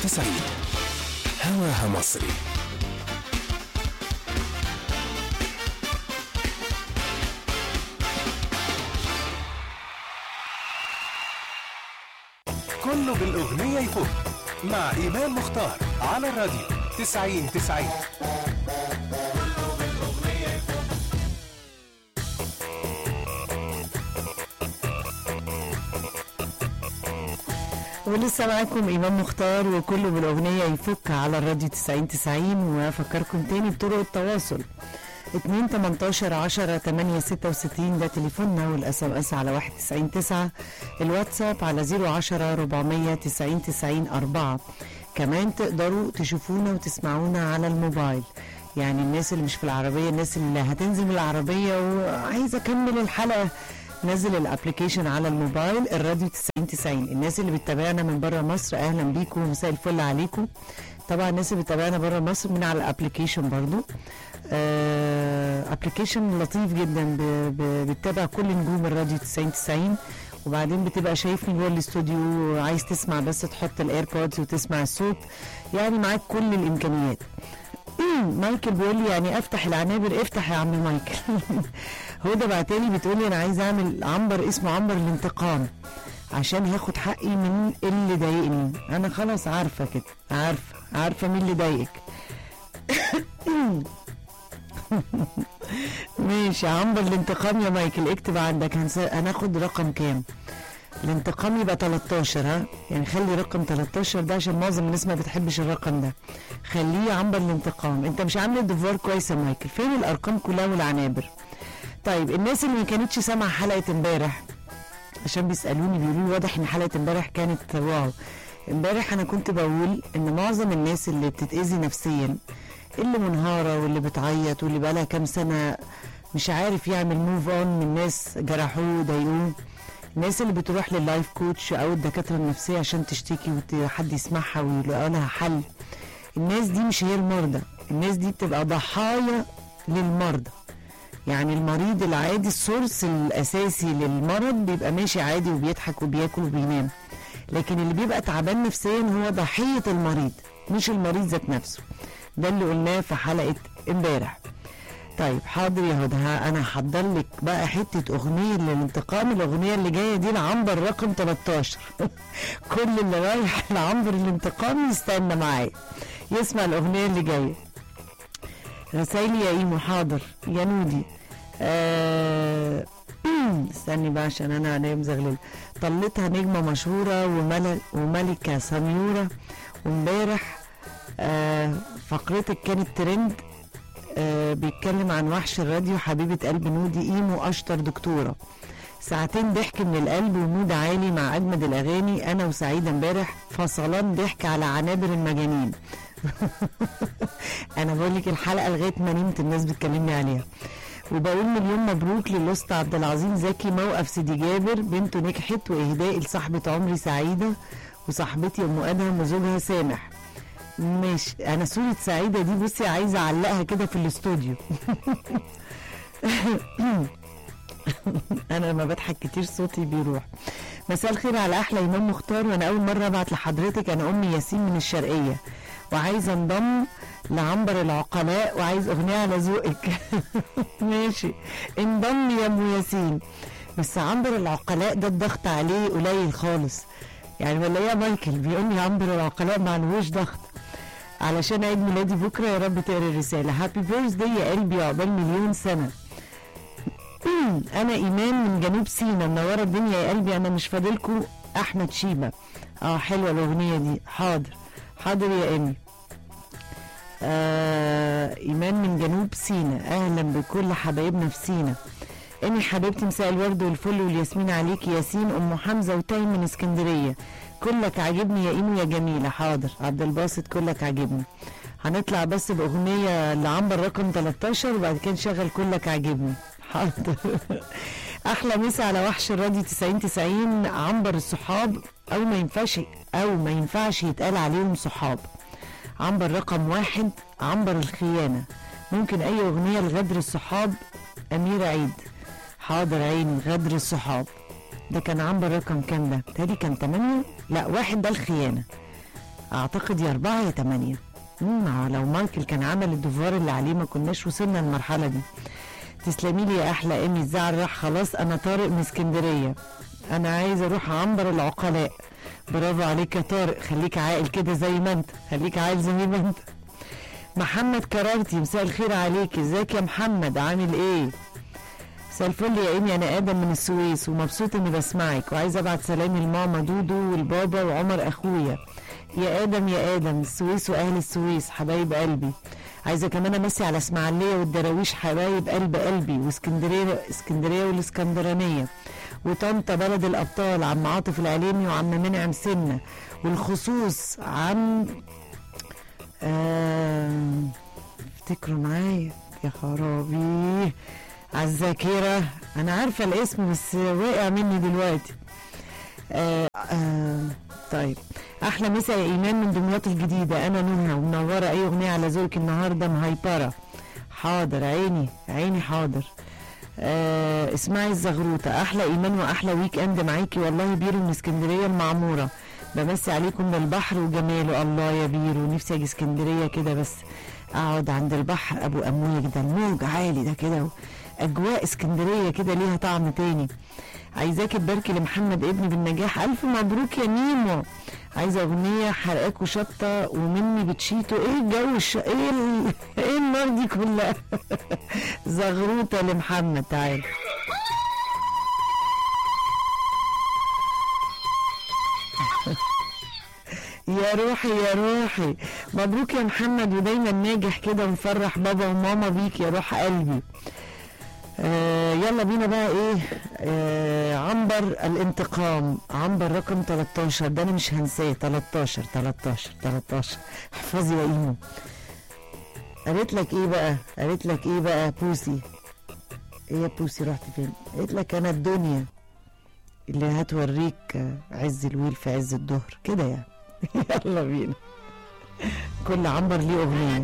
90 هواها مصري كله بالأغنية يفوت مع إيمان مختار على الراديو 90 90 ولسه معاكم إمام مختار وكله بالأغنية يفك على الراديو 90 90 وأفكركم تاني بطرق التواصل 2 18 10 8 66 ده تليفوننا والاس ام اس على 91 9 الواتساب على 010 490 90 4 كمان تقدروا تشوفونا وتسمعونا على الموبايل يعني الناس اللي مش في العربية الناس اللي هتنزل من العربية وعايزة أكمل الحلقة نزل الابلكيشن على الموبايل الراديو 90 90 الناس اللي بتتابعنا من بره مصر اهلا بيكم ومساء الفل عليكم طبعا الناس اللي بتتابعنا بره مصر من على الابلكيشن برضو ابلكيشن لطيف جدا ب- ب- بتتابع كل نجوم الراديو 90 90 وبعدين بتبقى شايفني جوه الاستوديو عايز تسمع بس تحط الايربودز وتسمع الصوت يعني معاك كل الامكانيات مايكل بيقول لي يعني افتح العنابر افتح يا عم مايكل هدى بعتالي بتقول لي انا عايز اعمل عنبر اسمه عنبر الانتقام عشان هاخد حقي من اللي ضايقني انا خلاص عارفه كده عارفه عارفه مين اللي ضايقك ماشي عنبر الانتقام يا مايكل اكتب عندك هنس... هناخد رقم كام الانتقام يبقى 13 ها يعني خلي رقم 13 ده عشان معظم الناس ما بتحبش الرقم ده خليه عنبر الانتقام انت مش عامل الدفوار كويس يا مايكل فين الارقام كلها والعنابر طيب الناس اللي ما كانتش سامعه حلقه امبارح عشان بيسالوني بيقولوا لي واضح ان حلقه امبارح كانت واو امبارح انا كنت بقول ان معظم الناس اللي بتتاذي نفسيا اللي منهاره واللي بتعيط واللي بقالها كام سنه مش عارف يعمل موف اون من ناس جرحوه ضايقوه الناس اللي بتروح لللايف كوتش او الدكاتره النفسيه عشان تشتكي وحد يسمعها ويلاقي لها حل الناس دي مش هي المرضى الناس دي بتبقى ضحايا للمرضى يعني المريض العادي السورس الاساسي للمرض بيبقى ماشي عادي وبيضحك وبياكل وبينام لكن اللي بيبقى تعبان نفسيا هو ضحيه المريض مش المريض ذات نفسه ده اللي قلناه في حلقه امبارح طيب حاضر يا هدى ها، انا هحضر لك بقى حته اغنيه للانتقام الاغنيه اللي جايه دي لعنبر رقم 13 كل اللي رايح لعنبر الانتقام يستنى معايا يسمع الاغنيه اللي جايه رسايلي يا ايمو حاضر يا نودي آه استني بقى عشان انا عينيا مزغلله طلتها نجمه مشهوره وملك وملكه سميوره وامبارح آه فقرتك كانت ترند آه بيتكلم عن وحش الراديو حبيبه قلب نودي ايمو اشطر دكتوره ساعتين ضحك من القلب ومود عالي مع اجمد الاغاني انا وسعيده امبارح فصلان ضحك على عنابر المجانين انا بقول لك الحلقه لغايه ما نمت الناس بتكلمني عليها وبقول مليون مبروك للوسط عبد العظيم زكي موقف سيدي جابر بنته نجحت واهدائي لصاحبه عمري سعيده وصاحبتي ام ادهم وزوجها سامح ماشي انا صوره سعيده دي بصي عايزه اعلقها كده في الاستوديو انا لما بضحك كتير صوتي بيروح مساء الخير على احلى امام مختار وانا اول مره ابعت لحضرتك انا امي ياسين من الشرقيه وعايزه انضم لعنبر العقلاء وعايز اغنيه على ذوقك ماشي انضم يا ام ياسين بس عنبر العقلاء ده الضغط عليه قليل خالص يعني ولا إيه يا مايكل بيقول لي عنبر العقلاء ما عليهوش ضغط علشان عيد ميلادي بكره يا رب تقرا الرساله هابي بيرث يا قلبي عقبال مليون سنه انا ايمان من جنوب سينا منوره الدنيا يا قلبي انا مش فاضلكوا احمد شيبه اه حلوه الاغنيه دي حاضر حاضر يا ايمي آه ايمان من جنوب سينا اهلا بكل حبايبنا في سينا ايمي حبيبتي مساء الورد والفل والياسمين عليك ياسين ام حمزه وتايم من اسكندريه كلك عاجبني يا ايمي يا جميله حاضر عبد الباسط كلك عاجبني هنطلع بس باغنيه لعنبر رقم 13 وبعد كده نشغل كلك عاجبني حاضر احلى مسا على وحش الراديو 90 90 عنبر الصحاب او ما ينفعش او ما ينفعش يتقال عليهم صحاب عنبر رقم واحد عنبر الخيانه ممكن اي اغنيه لغدر الصحاب امير عيد حاضر عيني غدر الصحاب ده كان عنبر رقم كام ده؟ تاني كان 8 لا واحد ده الخيانه اعتقد يا اربعة يا تمانية مم لو مايكل كان عمل الدفار اللي عليه ما كناش وصلنا للمرحلة دي تسلمي لي يا احلى ايمي الزعل راح خلاص انا طارق من اسكندريه انا عايز اروح عنبر العقلاء برافو عليك يا طارق خليك عاقل كده زي ما انت خليك عاقل زي ما انت محمد كرارتي مساء الخير عليك ازيك يا محمد عامل ايه مساء الفل يا ايمي انا ادم من السويس ومبسوط اني بسمعك وعايزه ابعت سلامي لماما دودو والبابا وعمر اخويا يا ادم يا ادم السويس واهل السويس حبايب قلبي عايزه كمان امسي على اسماعيليه والدراويش حبايب قلب قلبي واسكندريه اسكندريه والاسكندرانيه وطنطا بلد الابطال عم عاطف العليمي وعم منعم سنه والخصوص عم آه، افتكروا معايا يا خرابي على الذاكره انا عارفه الاسم بس واقع مني دلوقتي آه آه طيب احلى مسا يا ايمان من دمياط الجديده انا نهى ومنوره اي اغنيه على ذوقك النهارده مهيبره حاضر عيني عيني حاضر آه اسمعي الزغروطه احلى ايمان واحلى ويك اند معاكي والله بيرو من اسكندريه المعموره بمسي عليكم من البحر وجماله الله يا بيرو نفسي اجي اسكندريه كده بس اقعد عند البحر ابو امواج ده الموج عالي ده كده اجواء اسكندريه كده ليها طعم تاني عايزاكي تباركي لمحمد ابني بالنجاح الف مبروك يا ميمو عايزه اغنيه حرقاكوا شطه ومني بتشيتوا ايه الجو الش... ايه ال... ايه النار دي كلها زغروطه لمحمد تعالى يا روحي يا روحي مبروك يا محمد ودايما ناجح كده ومفرح بابا وماما بيك يا روح قلبي آه يلا بينا بقى ايه آه عنبر الانتقام عنبر رقم 13 ده انا مش هنساه 13 13 13 احفظي يا ايمو قالت لك ايه بقى قالت لك ايه بقى بوسي ايه يا بوسي رحت فين قالت لك انا الدنيا اللي هتوريك عز الويل في عز الظهر كده يعني يلا بينا كل عنبر ليه اغنيه